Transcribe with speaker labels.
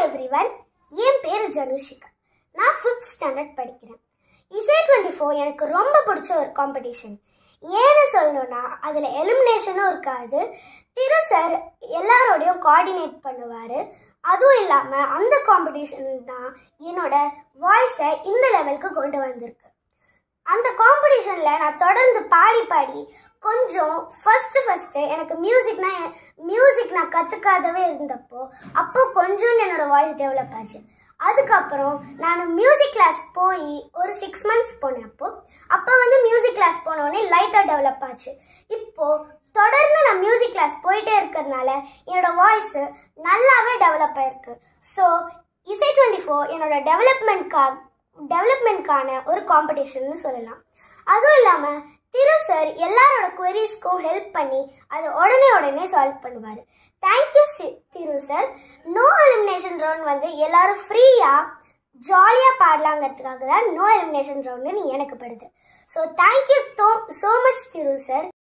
Speaker 1: everyone என் பேர் ஜனுஷிகா நான் fifth standard படிக்கிறேன் இசை டுவெண்ட்டி ஃபோர் எனக்கு ரொம்ப பிடிச்ச ஒரு காம்படிஷன் ஏன்னு சொல்லணும்னா அதில் எலிமினேஷனும் இருக்காது திரு சார் எல்லாரோடையும் கோஆர்டினேட் பண்ணுவார் அதுவும் இல்லாமல் அந்த காம்படிஷன் தான் என்னோட வாய்ஸை இந்த லெவலுக்கு கொண்டு வந்திருக்கு அந்த காம்படிஷனில் நான் தொடர்ந்து பாடி பாடி கொஞ்சம் ஃபஸ்ட்டு ஃபஸ்ட்டு எனக்கு மியூசிக்னா மியூசிக் நான் கற்றுக்காதவே இருந்தப்போ அப்போ கொஞ்சம் என்னோட வாய்ஸ் டெவலப் ஆச்சு அதுக்கப்புறம் நான் மியூசிக் கிளாஸ் போய் ஒரு சிக்ஸ் மந்த்ஸ் போனேன் அப்போ அப்போ வந்து மியூசிக் கிளாஸ் போனோடனே லைட்டாக டெவலப் ஆச்சு இப்போ தொடர்ந்து நான் மியூசிக் கிளாஸ் போயிட்டே இருக்கிறதுனால என்னோட வாய்ஸ் நல்லாவே டெவலப் ஆயிருக்கு ஸோ இசை டுவெண்ட்டி ஃபோர் என்னோட டெவலப்மெண்ட்காக டெவலப்மெண்ட்கான ஒரு காம்படிஷன்னு சொல்லலாம் அதுவும் இல்லாமல் திரு சார் எல்லாரோட குவரிஸ்க்கும் ஹெல்ப் பண்ணி அதை உடனே உடனே சால்வ் பண்ணுவார் தேங்க்யூ திரு சார் நோ எலிமினேஷன் ரவுண்ட் வந்து எல்லாரும் ஃப்ரீயாக ஜாலியாக பாடலாங்கிறதுக்காக தான் நோ எலிமினேஷன் ரவுண்டுன்னு எனக்கு படுது so thank you though so much திரு சார்